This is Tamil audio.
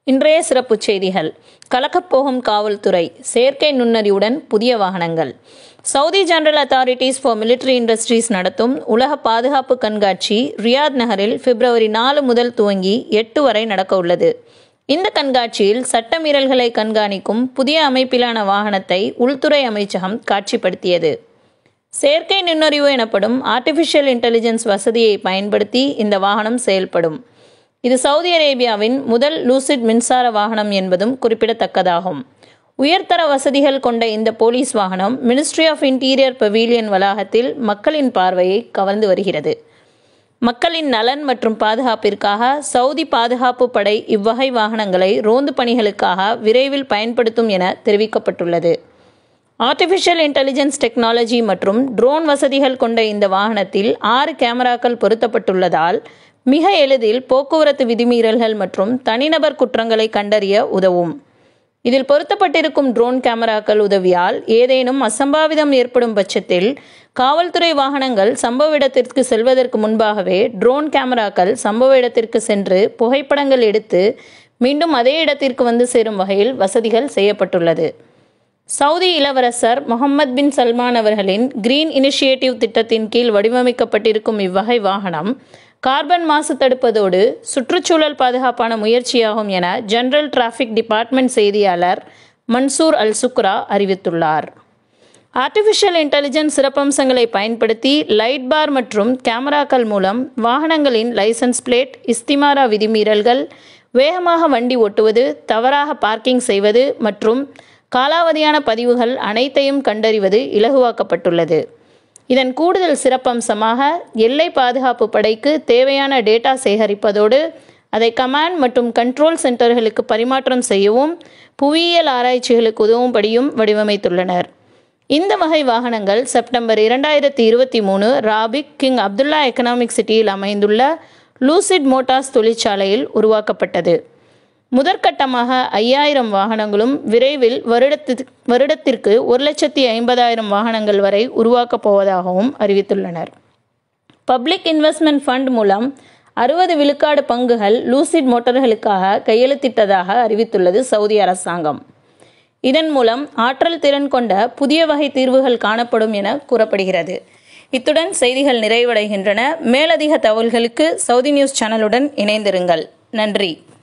இன்றைய சிறப்புச் செய்திகள் கலக்கப்போகும் காவல்துறை செயற்கை நுண்ணறிவுடன் புதிய வாகனங்கள் Saudi general authorities for military industries நடத்தும் உலக பாதுகாப்பு கண்காட்சி ரியாத் நகரில் பிப்ரவரி நாலு முதல் துவங்கி எட்டு வரை நடக்க உள்ளது இந்த கண்காட்சியில் சட்டமீறல்களை கண்காணிக்கும் புதிய அமைப்பிலான வாகனத்தை உள்துறை அமைச்சகம் காட்சிப்படுத்தியது செயற்கை நுண்ணறிவு எனப்படும் ஆர்டிஃபிஷியல் இன்டெலிஜென்ஸ் வசதியை பயன்படுத்தி இந்த வாகனம் செயல்படும் இது சவுதி அரேபியாவின் முதல் லூசிட் மின்சார வாகனம் என்பதும் குறிப்பிடத்தக்கதாகும் உயர்தர வசதிகள் கொண்ட இந்த போலீஸ் வாகனம் மினிஸ்ட்ரி ஆஃப் இன்டீரியர் பவிலியன் வளாகத்தில் மக்களின் பார்வையை கவர்ந்து வருகிறது மக்களின் நலன் மற்றும் பாதுகாப்பிற்காக சவுதி பாதுகாப்பு படை இவ்வகை வாகனங்களை ரோந்து பணிகளுக்காக விரைவில் பயன்படுத்தும் என தெரிவிக்கப்பட்டுள்ளது ஆர்டிஃபிஷியல் இன்டெலிஜென்ஸ் டெக்னாலஜி மற்றும் ட்ரோன் வசதிகள் கொண்ட இந்த வாகனத்தில் ஆறு கேமராக்கள் பொருத்தப்பட்டுள்ளதால் மிக எளிதில் போக்குவரத்து விதிமீறல்கள் மற்றும் தனிநபர் குற்றங்களை கண்டறிய உதவும் இதில் பொருத்தப்பட்டிருக்கும் ட்ரோன் கேமராக்கள் உதவியால் ஏதேனும் அசம்பாவிதம் ஏற்படும் பட்சத்தில் காவல்துறை வாகனங்கள் சம்பவ இடத்திற்கு செல்வதற்கு முன்பாகவே ட்ரோன் கேமராக்கள் சம்பவ இடத்திற்கு சென்று புகைப்படங்கள் எடுத்து மீண்டும் அதே இடத்திற்கு வந்து சேரும் வகையில் வசதிகள் செய்யப்பட்டுள்ளது சவுதி இளவரசர் முகமது பின் சல்மான் அவர்களின் கிரீன் இனிஷியேட்டிவ் திட்டத்தின் கீழ் வடிவமைக்கப்பட்டிருக்கும் இவ்வகை வாகனம் கார்பன் மாசு தடுப்பதோடு சுற்றுச்சூழல் பாதுகாப்பான முயற்சியாகும் என ஜெனரல் டிராஃபிக் டிபார்ட்மெண்ட் செய்தியாளர் மன்சூர் அல் சுக்ரா அறிவித்துள்ளார் ஆர்டிஃபிஷியல் இன்டெலிஜென்ஸ் சிறப்பம்சங்களை பயன்படுத்தி லைட் பார் மற்றும் கேமராக்கள் மூலம் வாகனங்களின் லைசன்ஸ் பிளேட் இஸ்திமாரா விதிமீறல்கள் வேகமாக வண்டி ஓட்டுவது தவறாக பார்க்கிங் செய்வது மற்றும் காலாவதியான பதிவுகள் அனைத்தையும் கண்டறிவது இலகுவாக்கப்பட்டுள்ளது இதன் கூடுதல் சிறப்பம்சமாக எல்லை பாதுகாப்பு படைக்கு தேவையான டேட்டா சேகரிப்பதோடு அதை கமாண்ட் மற்றும் கண்ட்ரோல் சென்டர்களுக்கு பரிமாற்றம் செய்யவும் புவியியல் ஆராய்ச்சிகளுக்கு உதவும்படியும் வடிவமைத்துள்ளனர் இந்த வகை வாகனங்கள் செப்டம்பர் இரண்டாயிரத்தி இருபத்தி மூணு ராபிக் கிங் அப்துல்லா எக்கனாமிக் சிட்டியில் அமைந்துள்ள லூசிட் மோட்டார்ஸ் தொழிற்சாலையில் உருவாக்கப்பட்டது முதற்கட்டமாக ஐயாயிரம் வாகனங்களும் விரைவில் வருடத்திற்கு வருடத்திற்கு ஒரு லட்சத்தி ஐம்பதாயிரம் வாகனங்கள் வரை உருவாக்கப் போவதாகவும் அறிவித்துள்ளனர் பப்ளிக் இன்வெஸ்ட்மெண்ட் ஃபண்ட் மூலம் அறுபது விழுக்காடு பங்குகள் லூசிட் மோட்டார்களுக்காக கையெழுத்திட்டதாக அறிவித்துள்ளது சவுதி அரசாங்கம் இதன் மூலம் ஆற்றல் திறன் கொண்ட புதிய வகை தீர்வுகள் காணப்படும் என கூறப்படுகிறது இத்துடன் செய்திகள் நிறைவடைகின்றன மேலதிக தகவல்களுக்கு சவுதி நியூஸ் சேனலுடன் இணைந்திருங்கள் நன்றி